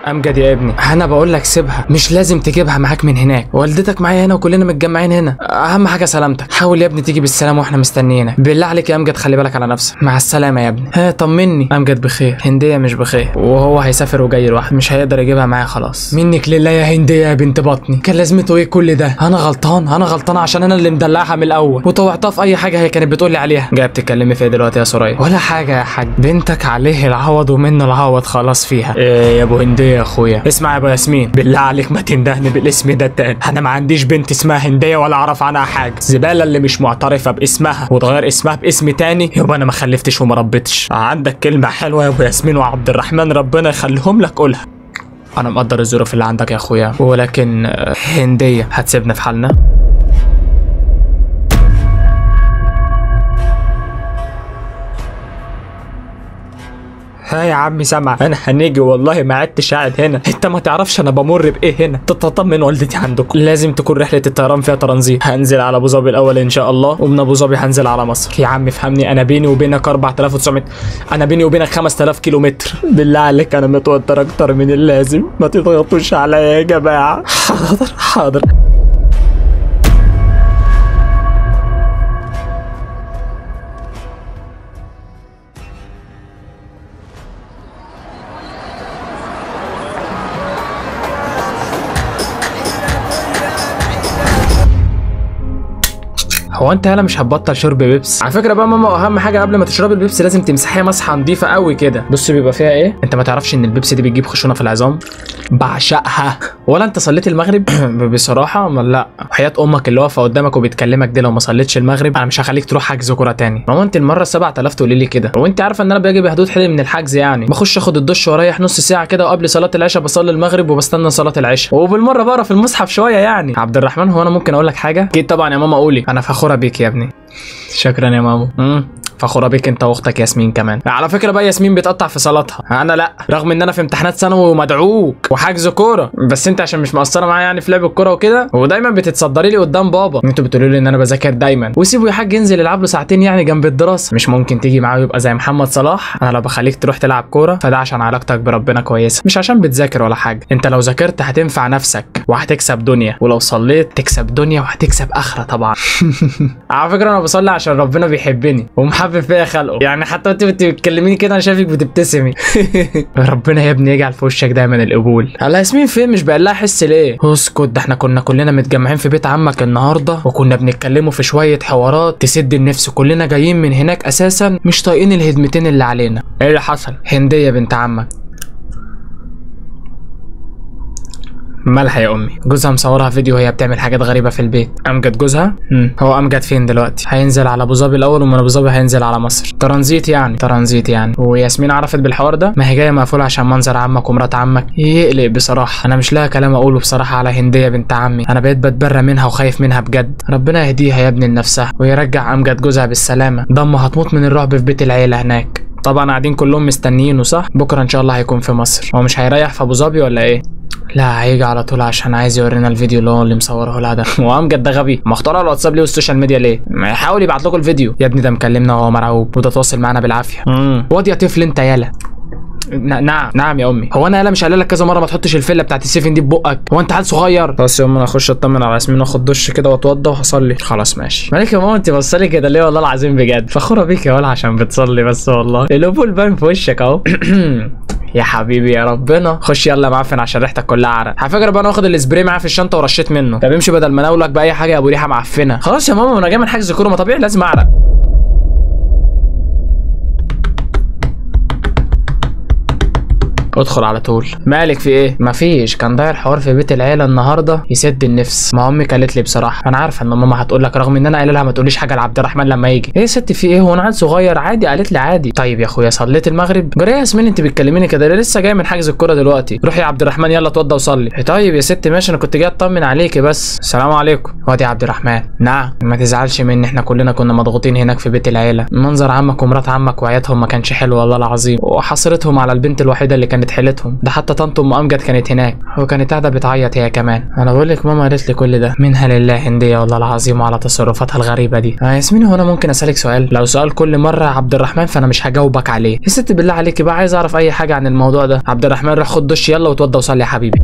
امجد يا ابني انا بقول لك سيبها مش لازم تجيبها معاك من هناك والدتك معايا هنا وكلنا متجمعين هنا اهم حاجه سلامتك حاول يا ابني تيجي بالسلامه واحنا مستنيينك بالله عليك يا امجد خلي بالك على نفسك مع السلامه يا ابني ها طمني امجد بخير هنديه مش بخير وهو هيسافر وجاي لوحده مش هيقدر يجيبها معايا خلاص منك لله يا هنديه يا بنت بطني كان لازمته ايه كل ده انا غلطان انا غلطان عشان انا اللي مدلعها من الاول وطوعتها في اي حاجه هي كانت بتقول لي عليها جايه بتتكلمي فيها دلوقتي يا سوريا ولا حاجه يا حاج بنتك عليه العوض ومنه العوض خلاص فيها ايه يا ابو هنديه يا اخويا اسمع يا ابو ياسمين بالله عليك ما تندهني بالاسم ده تاني انا ما عنديش بنت اسمها هنديه ولا اعرف عنها حاجه زباله اللي مش معترفه باسمها وتغير اسمها باسم تاني يبقى انا ما خلفتش وما ربيتش عندك كلمه حلوه يا ابو ياسمين وعبد الرحمن ربنا يخليهم لك قولها انا مقدر الظروف اللي عندك يا اخويا ولكن آه، هنديه هتسيبنا في حالنا ها يا عمي سامع انا هنيجي والله ما عدتش قاعد هنا انت ما تعرفش انا بمر بايه هنا تطمن والدتي عندكم لازم تكون رحله الطيران فيها ترانزيت هنزل على ابو ظبي الاول ان شاء الله ومن ابو ظبي هنزل على مصر يا عم فهمني انا بيني وبينك 4900 انا بيني وبينك 5000 كيلو متر بالله عليك انا متوتر اكتر من اللازم ما تضغطوش عليا يا جماعه حاضر حاضر هو انت هلا مش هتبطل شرب بيبس على فكره بقى ماما اهم حاجه قبل ما تشربي البيبسي لازم تمسحيها مسحه نظيفه قوي كده بص بيبقى فيها ايه انت ما تعرفش ان البيبسي دي بتجيب خشونه في العظام بعشقها ولا انت صليت المغرب بصراحه ما لا وحياه امك اللي واقفه قدامك وبتكلمك دي لو ما صليتش المغرب انا مش هخليك تروح حجز كوره تاني ماما انت المره 7000 تقولي لي كده وانت عارفه ان انا باجي بحدود حلم من الحجز يعني بخش اخد الدش واريح نص ساعه كده وقبل صلاه العشاء بصلي المغرب وبستنى صلاه العشاء وبالمره بقرا في المصحف شويه يعني عبد الرحمن هو انا ممكن اقول لك حاجه اكيد طبعا يا ماما قولي انا فخوره بيك يا ابني شكرا يا ماما امم فخوره بيك انت واختك ياسمين كمان على فكره بقى ياسمين بتقطع في صلاتها انا لا رغم ان انا في امتحانات ثانوي ومدعوك وحجز كوره بس انت عشان مش مقصره معايا يعني في لعب الكوره وكده ودايما بتتصدري لي قدام بابا انتوا بتقولوا لي ان انا بذاكر دايما وسيبه يا حاج ينزل يلعب له ساعتين يعني جنب الدراسه مش ممكن تيجي معاه ويبقى زي محمد صلاح انا لو بخليك تروح تلعب كوره فده عشان علاقتك بربنا كويسه مش عشان بتذاكر ولا حاجه انت لو ذاكرت هتنفع نفسك وهتكسب دنيا ولو صليت تكسب دنيا وهتكسب اخره طبعا على فكره انا بصلي عشان ربنا بيحبني ومحبب فيا خلقه يعني حتى انت بت- بتكلميني كده انا شايفك بتبتسمي ربنا يا ابني يجعل في وشك دايما القبول على ياسمين فين مش بقى لها حس ليه اسكت ده احنا كنا كلنا متجمعين في بيت عمك النهارده وكنا بنتكلموا في شويه حوارات تسد النفس كلنا جايين من هناك اساسا مش طايقين الهدمتين اللي علينا ايه اللي حصل هنديه بنت عمك مالها يا امي جوزها مصورها فيديو وهي بتعمل حاجات غريبه في البيت امجد جوزها مم. هو امجد فين دلوقتي هينزل على ابو ظبي الاول ومن ابو ظبي هينزل على مصر ترانزيت يعني ترانزيت يعني وياسمين عرفت بالحوار ده ما هي جايه مقفوله عشان منظر عمك ومرات عمك يقلق بصراحه انا مش لاقي كلام اقوله بصراحه على هنديه بنت عمي انا بقيت بتبرى منها وخايف منها بجد ربنا يهديها يا ابني لنفسها ويرجع امجد جوزها بالسلامه ضمه هتموت من الرعب في بيت العيله هناك طبعا قاعدين كلهم مستنيينه صح بكره ان شاء الله هيكون في مصر هو مش هيريح في ابو ظبي ولا ايه لا هيجي على طول عشان عايز يورينا الفيديو اللي هو اللي مصوره لها ده وامجد ده غبي مختار على الواتساب ليه والسوشيال ميديا ليه ما يحاول يبعت لكم الفيديو يا ابني ده مكلمنا وهو مرعوب وده تواصل معانا بالعافيه امم واد يا طفل انت يالا ن- نعم نعم يا امي هو انا يالا مش قايل لك كذا مره ما تحطش الفله بتاعت السيفن دي ببقك هو انت عيل صغير خلاص يا امي انا اخش اطمن على ياسمين واخد دش كده واتوضى وهصلي خلاص ماشي مالك يا ماما انت بصلي كده ليه والله العظيم بجد فخوره بيك يا ولا عشان بتصلي بس والله القبول باين في وشك اهو يا حبيبي يا ربنا خش يلا معفن عشان ريحتك كلها عرق على فكره بقى انا واخد السبراي معايا في الشنطه ورشيت منه طب امشي بدل ما اناولك باي حاجه يا ابو ريحه معفنه خلاص يا ماما ما انا جاي من حجز كوره ما طبيعي لازم اعرق ادخل على طول مالك في ايه مفيش كان داير حوار في بيت العيله النهارده يسد النفس ما امي قالت لي بصراحه انا عارفه ان ماما هتقول لك رغم ان انا قايله لها ما تقوليش حاجه لعبد الرحمن لما يجي ايه يا ست في ايه هو انا عيل صغير عادي قالت لي عادي طيب يا اخويا صليت المغرب جري يا ياسمين انت بتكلميني كده ليه لسه جاي من حجز الكوره دلوقتي روح يا عبد الرحمن يلا اتوضى وصلي إيه طيب يا ست ماشي انا كنت جاي اطمن عليكي بس السلام عليكم وادي يا عبد الرحمن نعم ما تزعلش مني احنا كلنا كنا مضغوطين هناك في بيت العيله منظر عمك ومرات عمك وعياتهم ما كانش حلو والله العظيم وحصرتهم على البنت الوحيده اللي كانت خربت حيلتهم ده حتى طنط ام امجد كانت هناك وكانت قاعده بتعيط هي كمان انا بقول لك ماما قالت لي كل ده منها لله هنديه والله العظيم وعلى تصرفاتها الغريبه دي آه ياسمين هو انا ممكن اسالك سؤال لو سؤال كل مره يا عبد الرحمن فانا مش هجاوبك عليه يا ست بالله عليكي بقى عايز اعرف اي حاجه عن الموضوع ده عبد الرحمن روح خد دش يلا وتوضى وصلي يا حبيبي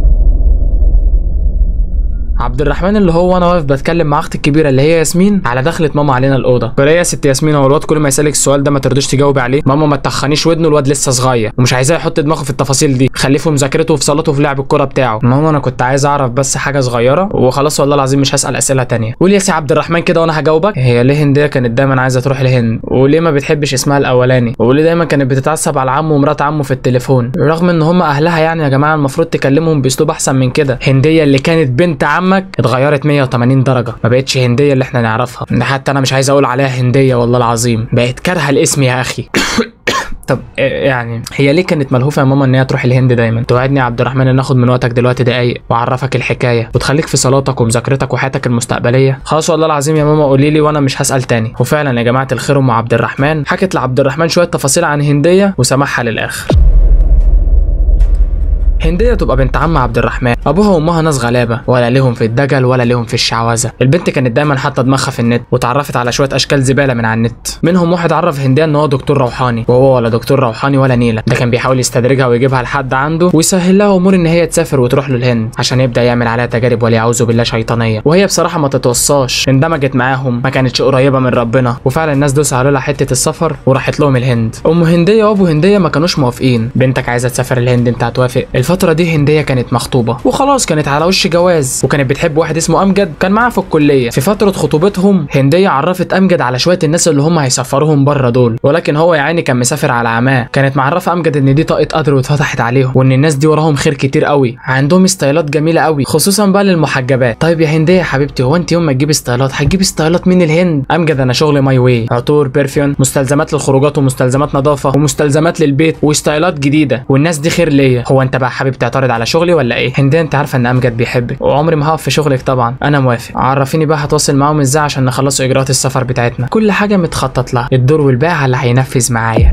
عبد الرحمن اللي هو وانا واقف بتكلم مع اختي الكبيره اللي هي ياسمين على دخلت ماما علينا الاوضه فلا يا ست ياسمين هو الواد كل ما يسالك السؤال ده ما ترضيش تجاوبي عليه ماما ما تخنيش ودنه الواد لسه صغير ومش عايزاه يحط دماغه في التفاصيل دي خليه في مذاكرته وفي صلاته وفي لعب الكوره بتاعه ماما انا كنت عايز اعرف بس حاجه صغيره وخلاص والله العظيم مش هسال اسئله تانية قول يا سي عبد الرحمن كده وانا هجاوبك هي ليه هنديه كانت دايما عايزه تروح الهند وليه ما بتحبش اسمها الاولاني وليه دايما كانت بتتعصب على عمه ومرات عمه في التليفون رغم ان هم اهلها يعني يا جماعه المفروض تكلمهم باسلوب احسن من كده هنديه اللي كانت بنت عمك اتغيرت 180 درجه ما بقتش هنديه اللي احنا نعرفها ده حتى انا مش عايز اقول عليها هنديه والله العظيم بقت كارهه الاسم يا اخي طب إيه يعني هي ليه كانت ملهوفه يا ماما ان هي تروح الهند دايما توعدني يا عبد الرحمن ان اخد من وقتك دلوقتي دقايق واعرفك الحكايه وتخليك في صلاتك ومذاكرتك وحياتك المستقبليه خلاص والله العظيم يا ماما قولي لي وانا مش هسال تاني وفعلا يا جماعه الخير ام عبد الرحمن حكت لعبد الرحمن شويه تفاصيل عن هنديه وسمعها للاخر هندية تبقى بنت عم عبد الرحمن ابوها وامها ناس غلابه ولا ليهم في الدجل ولا ليهم في الشعوذه البنت كانت دايما حاطه دماغها في النت وتعرفت على شويه اشكال زباله من على النت منهم واحد عرف هندية ان هو دكتور روحاني وهو ولا دكتور روحاني ولا نيله ده كان بيحاول يستدرجها ويجيبها لحد عنده ويسهل لها امور ان هي تسافر وتروح له الهند عشان يبدا يعمل عليها تجارب وليعوذ بالله شيطانيه وهي بصراحه ما تتوصاش اندمجت معاهم ما كانتش قريبه من ربنا وفعلا الناس دوسوا على لها حته السفر وراحت لهم الهند ام هنديه وابو هنديه ما كانوش موافقين بنتك عايزه تسافر الهند انت هتوافق الفتره دي هنديه كانت مخطوبه وخلاص كانت على وش جواز وكانت بتحب واحد اسمه امجد كان معاها في الكليه في فتره خطوبتهم هنديه عرفت امجد على شويه الناس اللي هم هيسفروهم بره دول ولكن هو يا عيني كان مسافر على عماه كانت معرفه امجد ان دي طاقه قدر واتفتحت عليهم وان الناس دي وراهم خير كتير قوي عندهم ستايلات جميله قوي خصوصا بقى للمحجبات طيب يا هنديه يا حبيبتي هو انت يوم ما تجيبي ستايلات هتجيبي ستايلات من الهند امجد انا شغل ماي واي عطور برفيون مستلزمات للخروجات ومستلزمات نظافه ومستلزمات للبيت وستايلات جديده والناس دي خير ليا هو انت بقى حابب تعترض على شغلي ولا ايه هنديه انت عارفه ان امجد بيحبك وعمري ما هقف في شغلك طبعا انا موافق عرفيني بقى هتواصل معاهم ازاي عشان نخلصوا اجراءات السفر بتاعتنا كل حاجه متخطط لها الدور والباقي على اللي هينفذ معايا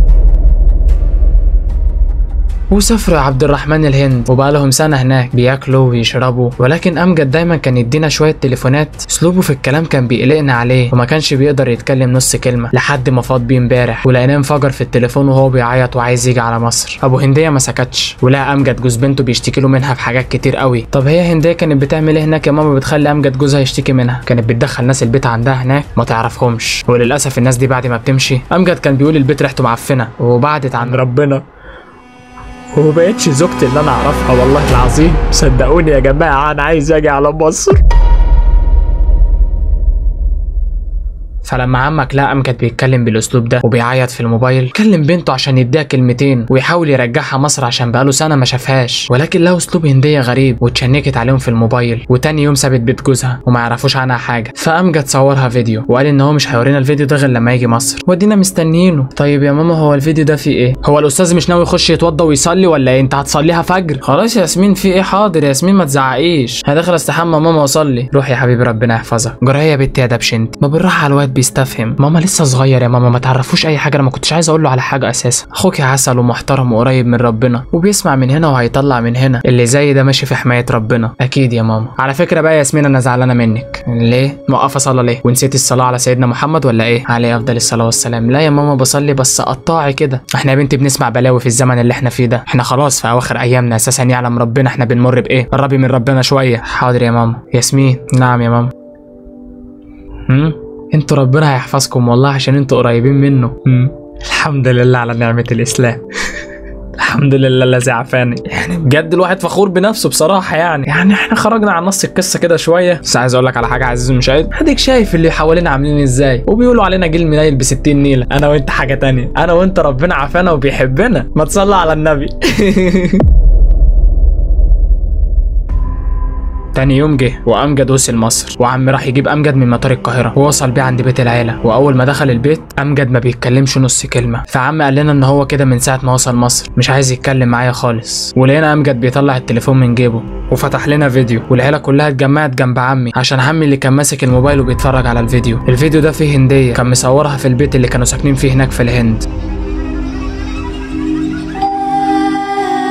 وسافروا يا عبد الرحمن الهند وبقى لهم سنة هناك بياكلوا ويشربوا ولكن أمجد دايما كان يدينا شوية تليفونات أسلوبه في الكلام كان بيقلقنا عليه وما كانش بيقدر يتكلم نص كلمة لحد ما فاض بيه امبارح ولقيناه انفجر في التليفون وهو بيعيط وعايز يجي على مصر أبو هندية ما سكتش ولقى أمجد جوز بنته بيشتكي له منها في حاجات كتير قوي طب هي هندية كانت بتعمل ايه هناك يا ماما بتخلي أمجد جوزها يشتكي منها كانت بتدخل ناس البيت عندها هناك ما تعرفهمش وللأسف الناس دي بعد ما بتمشي أمجد كان بيقول البيت ريحته معفنة وبعدت عن ربنا ومبقتش زوجتي اللي انا اعرفها والله العظيم صدقوني يا جماعه انا عايز اجي على مصر فلما عمك لقى امجد بيتكلم بالاسلوب ده وبيعيط في الموبايل كلم بنته عشان يديها كلمتين ويحاول يرجعها مصر عشان بقاله سنه ما شافهاش ولكن لها اسلوب هنديه غريب واتشنكت عليهم في الموبايل وتاني يوم سابت بيت جوزها وما يعرفوش عنها حاجه فامجد صورها فيديو وقال ان هو مش هيورينا الفيديو ده غير لما يجي مصر ودينا مستنيينه طيب يا ماما هو الفيديو ده فيه ايه هو الاستاذ مش ناوي يخش يتوضى ويصلي ولا ايه انت هتصليها فجر خلاص يا ياسمين في ايه حاضر يا ياسمين ما تزعقيش هدخل استحمى ماما واصلي روح يا حبيبي ربنا يحفظك جرايه يا بنتي يا دبش انت ما بالراحه على الواد بيستفهم ماما لسه صغير يا ماما ما تعرفوش اي حاجه انا ما كنتش عايز اقول له على حاجه اساسا اخوك عسل ومحترم وقريب من ربنا وبيسمع من هنا وهيطلع من هنا اللي زي ده ماشي في حمايه ربنا اكيد يا ماما على فكره بقى يا ياسمين انا زعلانه منك ليه موقفه صلاه ليه ونسيتي الصلاه على سيدنا محمد ولا ايه عليه افضل الصلاه والسلام لا يا ماما بصلي بس قطاعي كده احنا يا بنتي بنسمع بلاوي في الزمن اللي احنا فيه ده احنا خلاص في اواخر ايامنا اساسا يعلم ربنا احنا بنمر بايه قربي من ربنا شويه حاضر يا ماما ياسمين نعم يا ماما هم انتوا ربنا هيحفظكم والله عشان انتوا قريبين منه هم. الحمد لله على نعمة الإسلام الحمد لله الذي عافاني يعني بجد الواحد فخور بنفسه بصراحة يعني يعني احنا خرجنا عن نص القصة كده شوية بس عايز اقول لك على حاجة عزيزي المشاهد اديك شايف اللي حوالينا عاملين ازاي وبيقولوا علينا جيل منيل ب 60 نيلة انا وانت حاجة تانية انا وانت ربنا عافانا وبيحبنا ما تصلى على النبي تاني يوم جه وامجد وصل مصر وعم راح يجيب امجد من مطار القاهره ووصل بيه عند بيت العيله واول ما دخل البيت امجد ما بيتكلمش نص كلمه فعم قال لنا ان هو كده من ساعه ما وصل مصر مش عايز يتكلم معايا خالص ولقينا امجد بيطلع التليفون من جيبه وفتح لنا فيديو والعيله كلها اتجمعت جنب عمي عشان عمي اللي كان ماسك الموبايل وبيتفرج على الفيديو الفيديو ده فيه هنديه كان مصورها في البيت اللي كانوا ساكنين فيه هناك في الهند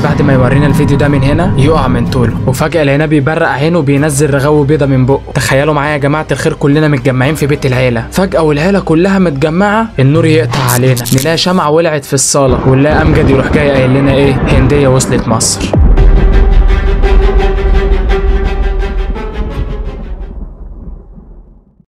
بعد ما يورينا الفيديو ده من هنا يقع من طوله وفجاه لقيناه بيبرق عينه وبينزل رغاوي بيضه من بقه تخيلوا معايا يا جماعه الخير كلنا متجمعين في بيت العيله فجاه والعيله كلها متجمعه النور يقطع علينا نلاقي شمعة ولعت في الصاله ونلاقي امجد يروح جاي قايل لنا ايه هنديه وصلت مصر